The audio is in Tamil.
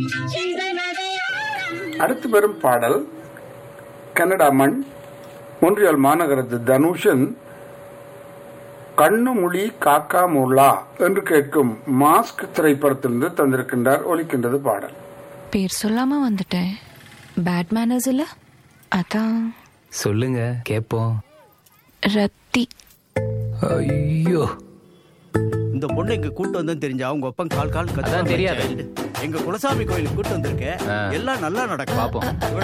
அடுத்து வரும் பாடல் கனடா மண் ஒன்றியல் மாநகரத்து தனுஷன் கண்ணு மொழி காக்கா முல்லா என்று கேட்கும் மாஸ்க் திரைப்படத்திலிருந்து தந்திருக்கின்றார் ஒலிக்கின்றது பாடல் பேர் சொல்லாம வந்துட்டேன் பேட் மேனர்ஸ் இல்ல அதான் சொல்லுங்க கேப்போம் ரத்தி ஐயோ இந்த பொண்ணு இங்க கூட்டு வந்தேன்னு தெரிஞ்சா அவங்க ஒப்பன் கால் கால் கத்துவாங்க அதான் தெரியாதே. child. எங்க குலசாமி கோயிலுக்கு கூட்டு வந்திருக்கேன் ஆ. எல்லாம் நல்லா நடக்கும் பாப்போம்